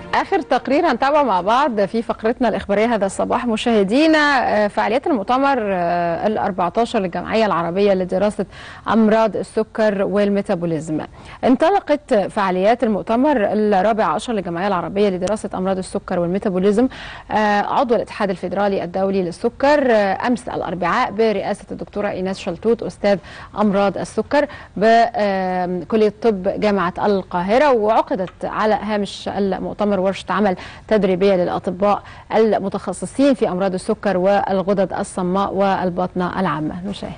اخر تقرير هنتابعه مع بعض في فقرتنا الاخباريه هذا الصباح مشاهدينا فعاليات المؤتمر ال 14 للجمعيه العربيه لدراسه امراض السكر والميتابوليزم. انطلقت فعاليات المؤتمر الرابع عشر للجمعيه العربيه لدراسه امراض السكر والميتابوليزم عضو الاتحاد الفيدرالي الدولي للسكر امس الاربعاء برئاسه الدكتوره ايناس شلتوت استاذ امراض السكر بكليه الطب جامعه القاهره وعقدت على هامش المؤتمر ورشه عمل تدريبيه للاطباء المتخصصين في امراض السكر والغدد الصماء والبطنه العامه نشاهد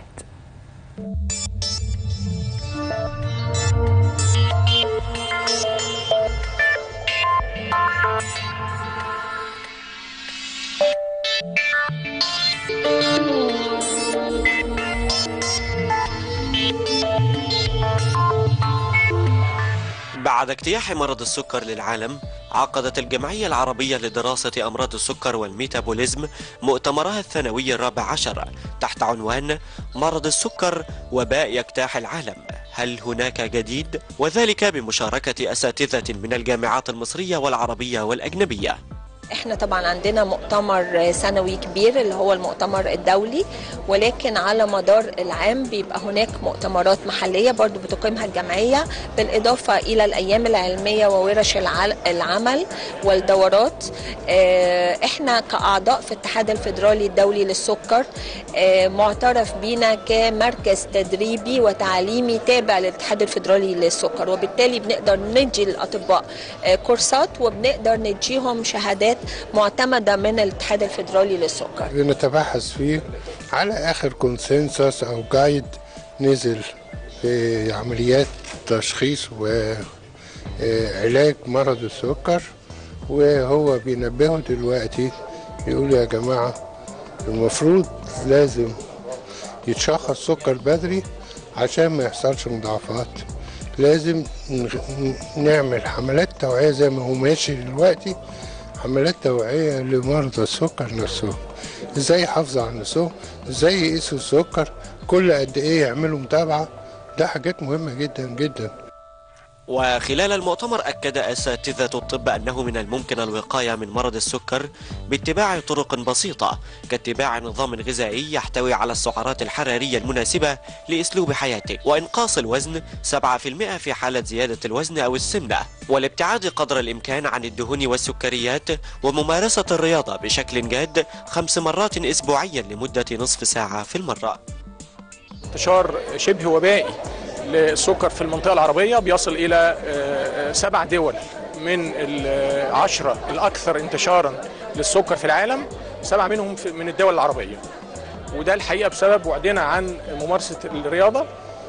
بعد اجتياح مرض السكر للعالم عقدت الجمعية العربية لدراسة أمراض السكر والميتابوليزم مؤتمرها الثانوي الرابع عشر تحت عنوان مرض السكر وباء يجتاح العالم هل هناك جديد؟ وذلك بمشاركة أساتذة من الجامعات المصرية والعربية والأجنبية احنا طبعا عندنا مؤتمر سنوي كبير اللي هو المؤتمر الدولي ولكن على مدار العام بيبقى هناك مؤتمرات محلية برضو بتقيمها الجمعية بالإضافة إلى الأيام العلمية وورش العمل والدورات احنا كأعضاء في الاتحاد الفيدرالي الدولي للسكر معترف بينا كمركز تدريبي وتعليمي تابع للاتحاد الفيدرالي للسكر وبالتالي بنقدر ندي للأطباء كورسات وبنقدر نديهم شهادات معتمدة من الاتحاد الفيدرالي للسكر بنتبحث فيه على آخر كونسنسس أو جايد نزل في عمليات تشخيص وعلاج مرض السكر وهو بينبهه دلوقتي يقول يا جماعة المفروض لازم يتشخص سكر بدري عشان ما يحصلش مضاعفات لازم نعمل حملات توعية زي ما هو ماشي دلوقتي حملات توعية لمرضى السكر نفسهم ازاي يحافظوا على نفسهم ازاي يقيسوا السكر كل قد ايه يعملوا متابعة ده حاجات مهمة جدا جدا وخلال المؤتمر أكد أساتذة الطب أنه من الممكن الوقاية من مرض السكر باتباع طرق بسيطة كاتباع نظام غذائي يحتوي على السعرات الحرارية المناسبة لأسلوب حياتك وإنقاص الوزن 7% في حالة زيادة الوزن أو السمنة والابتعاد قدر الإمكان عن الدهون والسكريات وممارسة الرياضة بشكل جاد خمس مرات أسبوعيا لمدة نصف ساعة في المرة انتشار شبه وبائي للسكر في المنطقة العربية بيصل إلى سبع دول من العشرة الأكثر انتشارا للسكر في العالم سبعة منهم من الدول العربية وده الحقيقة بسبب وعدنا عن ممارسة الرياضة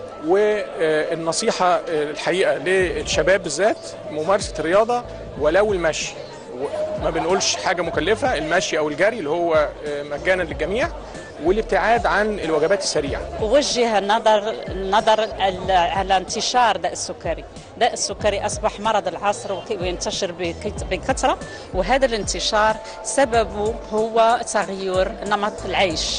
والنصيحة الحقيقة للشباب بالذات ممارسة الرياضة ولو المشي ما بنقولش حاجة مكلفة المشي أو الجري اللي هو مجانا للجميع والابتعاد عن الوجبات السريعه. وجه النظر النظر على انتشار داء السكري، داء السكري اصبح مرض العصر وينتشر بكثره وهذا الانتشار سببه هو تغير نمط العيش.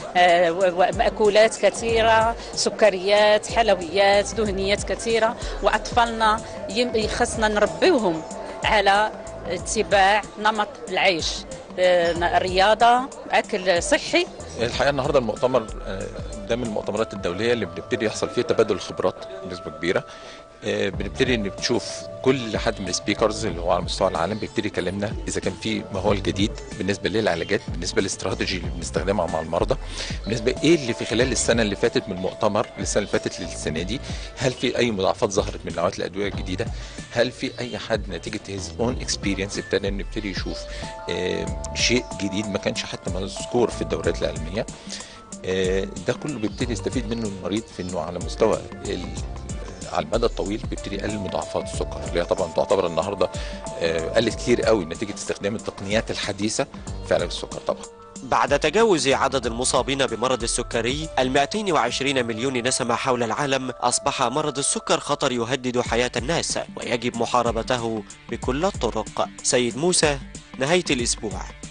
مأكولات كثيرة سكريات حلويات دهنيات كثيرة وأطفالنا خصنا نربيهم على اتباع نمط العيش الرياضة أكل صحي الحقيقه النهارده المؤتمر ده من المؤتمرات الدوليه اللي بنبتدي يحصل فيها تبادل خبرات بنسبه كبيره بنبتدي نشوف كل حد من السبيكرز اللي هو على مستوى العالم بيبتدي يكلمنا اذا كان في ما هو الجديد بالنسبه للعلاجات بالنسبه للاستراتيجي اللي بنستخدمها مع المرضى بالنسبه ايه اللي في خلال السنه اللي فاتت من المؤتمر للسنه اللي فاتت للسنه دي هل في اي مضاعفات ظهرت من نوعيه الادويه الجديده هل في اي حد نتيجه هيز اون اكسبيرينس ابتدى نبتدي يشوف شيء جديد ما كانش حتى مذكور في الدورات العلميه ده كله بيبتدي يستفيد منه المريض في انه على مستوى على المدى الطويل بيبتدي يقلل مضاعفات السكر اللي هي طبعا تعتبر النهارده قلت كتير قوي نتيجه استخدام التقنيات الحديثه في علاج السكر طبعا بعد تجاوز عدد المصابين بمرض السكري ال 220 مليون نسمة حول العالم أصبح مرض السكر خطر يهدد حياة الناس ويجب محاربته بكل الطرق سيد موسى نهاية الأسبوع